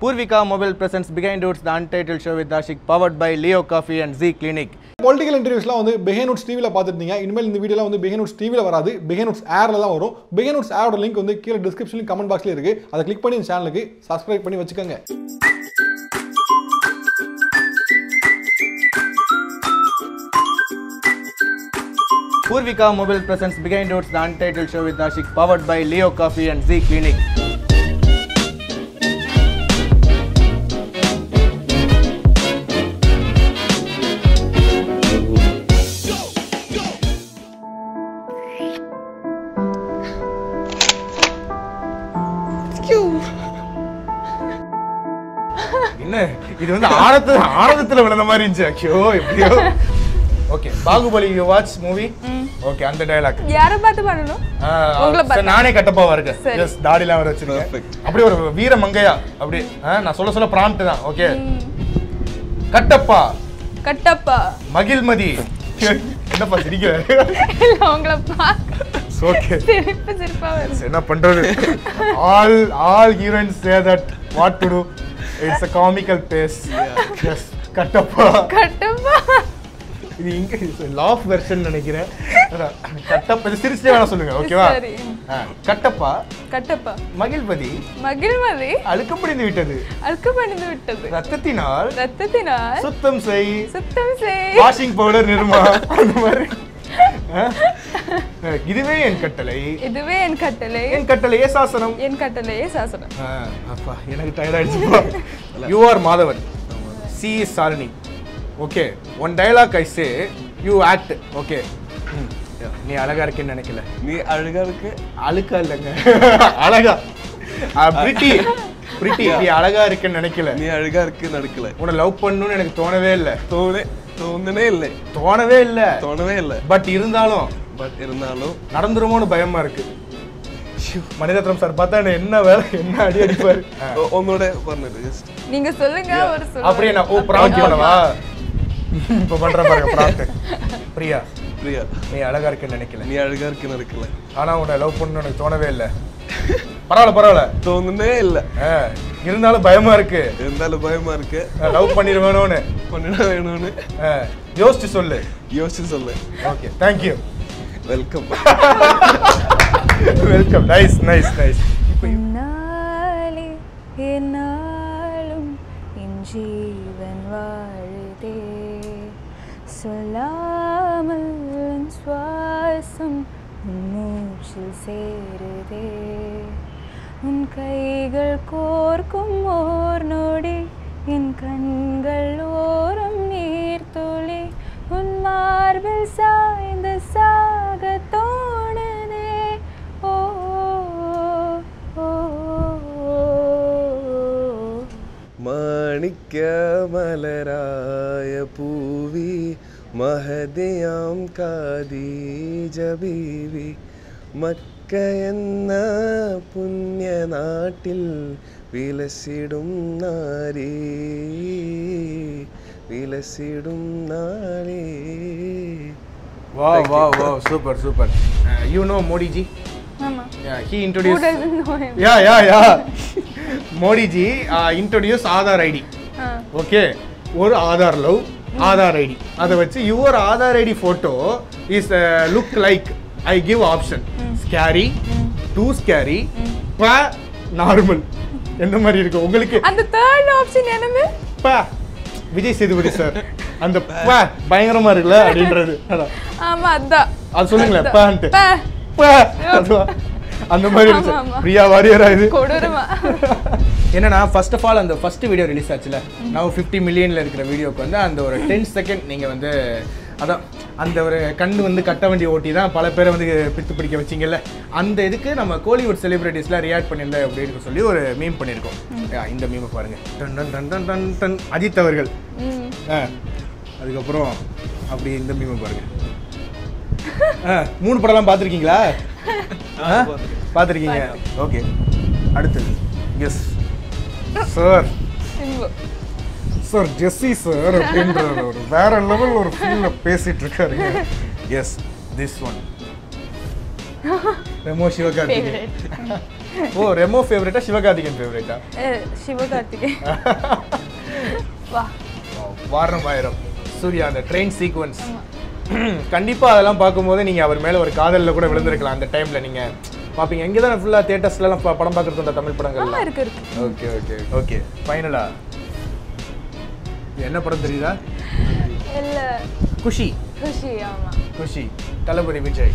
Purvika Mobile presents Behind Roots, the untitled show with Ashik, powered by Leo Coffee and Z Clinic. Political இன்டர்வியூஸ்லாம் வந்து Behindwoods டிவியில் பார்த்துருந்தீங்க இனிமேல் இந்த வீடியோலாம் வந்து பெஹேனுட்ஸ் டிவியில் வராது பெஹேனுட்ஸ் ஏரில் தான் வரும் பெஹேனுட்ஸ் ஏரோட லிங்க் வந்து கீழே டிஸ்கிரிப்ஷன்லையும் கமெண்ட் பாக்ஸ்லேயும் இருக்குது அதை கிளிக் பண்ணி இந்த சேனலுக்கு சப்ஸ்கிரைப் பண்ணி வச்சுக்கோங்க Purvika Mobile presents Behind Roots, the untitled show with Ashik, powered by Leo Coffee and Z Clinic. என்ன இது வந்து ஆழத்து ஆழத்துல விழுந்த மாதிரி இருந்துச்சு ஐயோ எப்படியோ okay Baahubali you watch movie okay அந்த டயலாக் யாரை பார்த்து பண்ணணும் உங்களை பார்த்து. நானே கட்டப்பாவா இருக்கேன் சரி. எஸ் தாடிலாம் வர வச்சிருக்கேன் அப்படியே ஒரு வீர மங்கையா அப்படி ஆ, நான் சொல்ல சொல்ல ப்ராம்ப்ட் தான் ஓகே கட்டப்பா கட்டப்பா மகிழ்மதி என்னப்பா சிரிக்கிற இல்ல உங்களை பார்க்க ஓகே சிரிப்பு சிரிப்பா வருது என்ன பண்றது all all heroines say that what to to it's a comical face yes Kattappa Kattappa இது இங்க லாஃப் வெர்ஷன் நினைக்கிறேன் அதான், கட்டப்பா இது சிரிச்சே வேணா சொல்லுங்க ஓகேவா சரி. ஆ, கட்டப்பா கட்டப்பா மகிழ்பதி மகிழ்மதி அழுக்கப்படிந்து விட்டது அழுக்கப்பணிந்து விட்டது ரத்தத்தினால் ரத்தத்தினால் சுத்தம் செய் சுத்தம் செய் வாஷிங் பவுடர் நிர்மா அந்த மாதிரி ஆ? இதுவே என் கட்டளை இதுவே என் கட்டளை என் கட்டளையே சாசனம் என் கட்டளையே சாசனம் ஆ, அப்பா எனக்கு டயர்ட் ஆயிடுச்சுப்பா you are Madhavan she is Shalini okay one dialogue I say you act okay நீ அழகா இருக்கேன்னு நினைக்கல நீ அழகா இருக்கு அழுக்கா இல்லைங்க அழகா பிரிட்டி பிரிட்டி நீ அழகா இருக்கேன்னு நினைக்கல நீ அழகா இருக்கு நடக்கல உன்னை லவ் பண்ணணும்னு எனக்கு தோணவே இல்லை தோணே தோணுனே இல்லை தோணவே இல்லை தோணவே இல்லை பட் இருந்தாலும் பட் இருந்தாலும் நடந்துருமோன்னு பயமா இருக்கு மணிரத்னம் சார் பார்த்தா என்ன என்ன வேலை என்ன அடி அடிப்பாரு ஆ. ஒ- உன்னோட പറഞ്ഞത് ஜஸ்ட் நீங்க சொல்லுங்க ஒரு சொல்லுங்க அப்படியே நான் ஓ ப்ராம்ப்ட் பண்ணவா இப்போ பண்ற பாருங்க ப்ராம்ப்ட் பிரியா பிரியா நீ அழகா இருக்கேன்னு நினைக்கல நீ அழகா இருக்கு நடக்கல ஆனா உன்னை லவ் பண்ணணும்னு எனக்கு தோணவே இல்லை பரவாயில்ல பரவாயில்ல தோணுனே இல்லை ஆ, இருந்தாலும் பயமா இருக்கு இருந்தாலும் பயமா இருக்கு லவ் பண்ணிடுவேணும்னு பண்ணிட வேணும்னு ஆ, யோசிச்சு சொல்லு யோசிச்சு சொல்லு okay thank you welcome welcome nice nice nice என்னாலே என்னாலும் என் ஜீவன் வாழுதே சொல்லாமல் என் சுவாசம் உன் மூச்சில் சேருதே உன் கைகள் கோர்க்கும் ஓர் நொடி என் கண்கள் ஓரம் நீர் துளி உன் மார்பில் சாய்ந்து சாக தோணுதே ஓ ஓ, ஓ, മാണിക്യ മലരായ പൂവി മഹദയാം കാദീജ ബീവി മക്ക എന്ന പുണ്യനാട്ടിൽ വിലസിടും നാരീ വിലസിടും നാളേ Wow, wow, wow, super, super. Uh, you know Modi ji? ஆமா Yeah, he Who introduced. doesn't know him? Yeah, yeah, yeah. Modi ji uh, introduced Aadhaar ID. Ah, okay ஒரு ஆதார் லவ் ஆதார் ஐடி அதை வச்சு your Aadhaar ID photo is look like I give option scary too scary normal எந்த மாதிரி இருக்கு உங்களுக்கு அந்த third option என்னது பா விஜய் சேதுபதி சார் அந்த பா பயங்கரமா இருக்குல்ல அப்படின்றது அதான். ஆமா அதான் அது சொல்லுங்களேன் அதான். பான்ட்டு பா. பா அதுவா? அந்த மாதிரி இருந்துச்சு ஆமா, ஆமா. பிரியா வாரியரா இது கொடூரமா என்னன்னா ஃபர்ஸ்ட் ஆஃப் ஆல் அந்த ஃபர்ஸ்ட் வீடியோ ரிலீஸ் ஆச்சுல நான் ஃபிஃப்டி மில்லியனில் இருக்கிற வீடியோக்கு வந்து அந்த ஒரு டென் செகண்ட் நீங்கள் வந்து அதான் அந்த ஒரு கண்ணு வந்து கட்ட வண்டி ஓட்டி தான் பல பேரை வந்து பித்து பிடிக்க வச்சிங்கல்ல அந்த இதுக்கு நம்ம கோலிவுட் செலிபிரிட்டிஸ்லாம் ரியாக்ட் பண்ணியிருந்தேன் அப்படின்னு சொல்லி ஒரு மீம் பண்ணியிருக்கோம் ஆ, இந்த மீமை பாருங்க டன் டன் டன் டன் டன் டன் அஜித் அவர்கள் ம். ஆ அதுக்கப்புறம் அப்படி இந்த மீமை பாருங்க ஆ மூணு படம்லாம் பார்த்துருக்கீங்களா பார்த்துருக்கீங்க ஓகே அடுத்தது yes sir Simbu sir Jessie sir அப்படின்ற ஒரு வேற லெவல் ஒரு ஃபீல்ல பேசிட்டு இருக்காருங்க yes this one Remo Sivakarthikeyan Favorite. Oh Remo ஃபேவரட்டா சிவகார்த்திகேயன் ஃபேவரட்டா அஹ், சிவகார்த்திகேயன் வா வாரணம் ஆயிரம் சூர்யா அந்த ட்ரெயின் சீக்வன்ஸ் கண்டிப்பா அதெல்லாம் பார்க்கும்போது நீங்க அவர் மேல ஒரு காதல்ல கூட விழுந்திருக்கலாம் அந்த டைம்ல நீங்க பாப்பீங்க எங்க தான் ஃபுல்லா தியேட்டர்ஸ்ல எல்லாம் ப- படம் பார்க்கறது உண்டா தமிழ் படங்கள் ஆமா இருக்கு இருக்கு ஓகே ஓகே ஓகே ஃபைனலா என்ன படம் தெரியுதா இல்ல குஷி குஷி ஆமா குஷி தளபதி விஜய்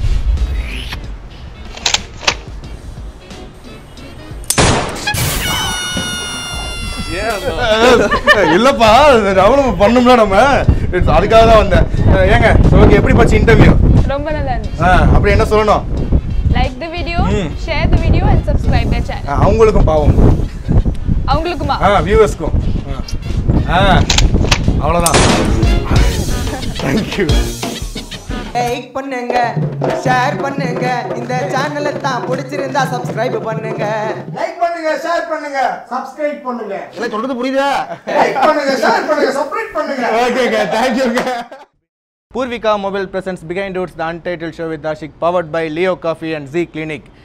இல்லப்பா அவனும் பண்ணும்ல நம்ம It's அதுக்காக தான் வந்தேன் அஹ் ஏங்க ஓகே எப்படி போச்சு இன்டர்வியூ ரொம்ப நல்லா இருந்துச்சு அப்படி என்ன சொல்லணும் லைக் த வீடியோ ம். Share the video and subscribe the channel அஹ் அவங்களுக்கும் பாவம் அவங்களுக்குமா ஆ வியூவர்ஸ்க்கும் ஆ அவ்வளோதான் தேங்க்யூ லைக் பண்ணுங்க ஷேர் பண்ணுங்க இந்த சேனலை தான் பிடிச்சிருந்தா சப்ஸ்கிரைப் பண்ணுங்க லைக் பண்ணுங்க ஷேர் பண்ணுங்க சப்ஸ்கிரைப் பண்ணுங்க இல்லை சொல்றது புரியுதா லைக் பண்ணுங்க ஷேர் பண்ணுங்க சப்ஸ்கிரைப் பண்ணுங்க ஓகேங்க தேங்க்யூங்க Poorvika mobile presents behind roots the untitled show with Aashiq powered by Leo coffee and G clinic